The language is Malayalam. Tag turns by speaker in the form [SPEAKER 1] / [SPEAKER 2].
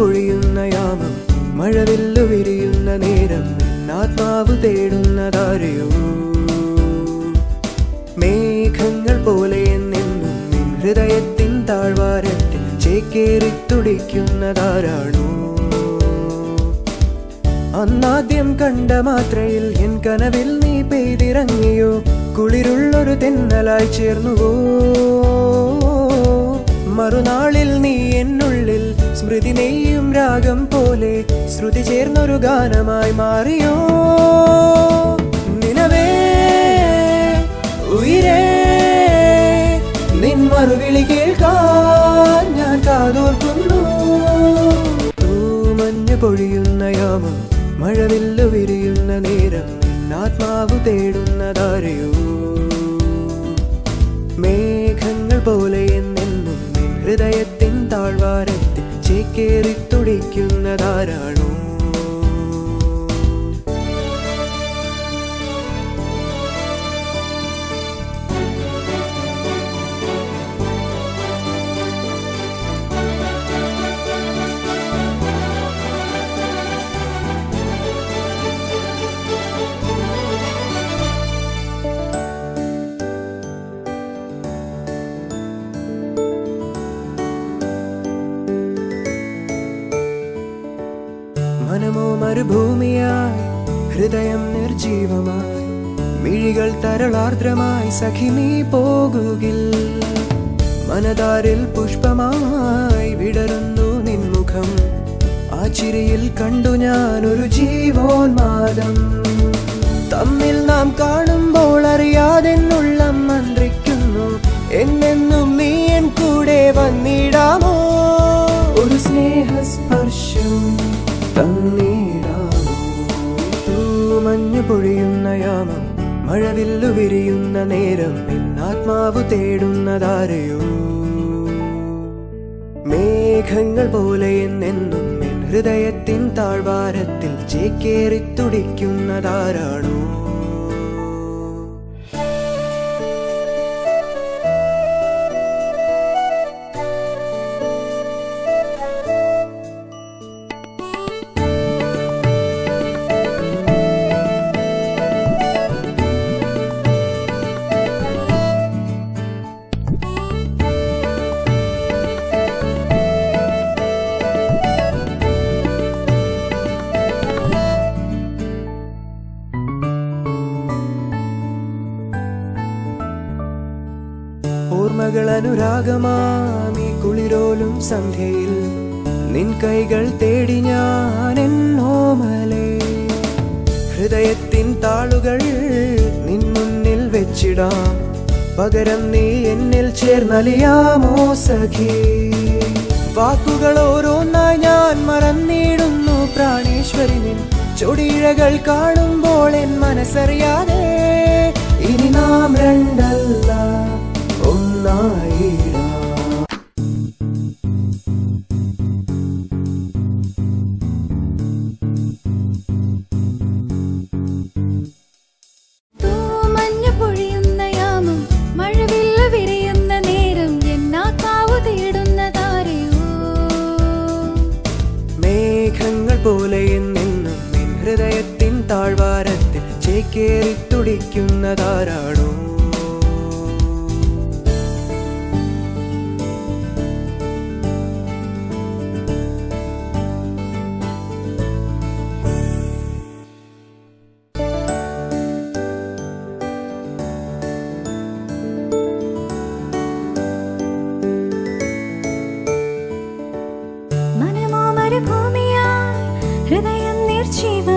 [SPEAKER 1] പൊഴിയുന്ന യാമം മഴവില്ലു വിരിയുന്ന നേരം ആത്മാവ് തേടുന്നതാരെയോ മേഘങ്ങൾ പോലെ എന്നെന്നും നിൻ ഹൃദയത്തിൻ താഴ്വാരത്തിൽ ചേക്കേറി തുടിക്കുന്നതാരാണോ അന്നാദ്യം കണ്ട മാത്രയിൽ എൻ കനവിൽ നീ പെയ്തിറങ്ങിയോ കുളിരുള്ളൊരു തെന്നലായി ചേർന്നുവോ മറുനാളിൽ നീ എന്നുള്ളിൽ സ്മൃതി നെയ്യും രാഗം പോലെ ശ്രുതി ചേർന്നൊരു ഗാനമായി മാറിയോ നിലവേ ഉയരേ നിൻ മറുവിളി കേൾക്കാൻ ഞാൻ കാതോർക്കുന്നു തൂമഞ്ഞു പൊഴിയുന്ന യാമം മഴവില്ലു വിരിയുന്ന നേരം ആത്മാവ് തേടുന്നതാരെയോ മേഘങ്ങൾ പോലെ എന്നെന്നും നിൻ ഹൃദയത്തിൻ താഴ്വാരത്തിൽ ചേക്കേറി തുടിക്കുന്നതാരാണോ മനമോ മരുഭൂമിയായി ഹൃദയം നിർജീവമായി മിഴികൾ തരളാർദ്രമായി സഖി നീ പോകുകിൽ മനതാരിൽ പുഷ്പമായി വിടരുന്നു നിൻമുഖം ആ ചിരിയിൽ കണ്ടു ഞാൻ ഒരു ജീവോന്മാദം തമ്മിൽ നാം കാണുമ്പോൾ അറിയാതെന്നുള്ളം മന്ത്രിക്കുന്നു എന്നെന്നും നീ എൻ കൂടെ വന്നിടാമോ ഒരു സ്നേഹസ്പർശം തന്നിടാമോ തൂമഞ്ഞു പൊഴിയുന്ന യാമം മഴവില്ലു വിരിയുന്ന നേരം ആത്മാവ് തേടുന്നതാരെയോ മേഘങ്ങൾ പോലെ എന്നെന്നും എൻ ഹൃദയത്തിൻ താഴ്വാരത്തിൽ ചേക്കേറി തുടിക്കുന്നതാരാണോ ഓർമ്മകൾ അനുരാഗമാമി കുളിരോലും സന്ധ്യയിൽ നിൻ കൈകൾ തേടി ഞാൻ എന്നോമലേ ഹൃദയത്തിൻ താളുകൾ നിൻ മുന്നിൽ വെച്ചിടാം പകരം നീ എന്നിൽ ചേർന്നലിയാമോ സഖി വാക്കുകൾ ഓരോന്നായി ഞാൻ മറന്നിടുന്നു പ്രാണേശ്വരി നിൻ ചൊടിയിഴകൾ കാണുമ്പോൾ എൻ മനസ്സറിയാതെ ഇനി നാം രണ്ടല്ല ഒന്നായിടാം
[SPEAKER 2] തൂമഞ്ഞു പൊഴിയുന്ന യാമം മഴവില്ല് വിരിയുന്ന നേരം എന്നാക്കാവു തേടുന്നതാരെയോ
[SPEAKER 1] മേഘങ്ങൾ പോലെ എന്നെന്നും നിൻ ഹൃദയത്തിൻ താഴ്വാരത്തിൽ ചേക്കേറി തുടിക്കുന്നതാരാണോ
[SPEAKER 2] മനമോ മരുഭൂമിയായി ഹൃദയം നിർജീവ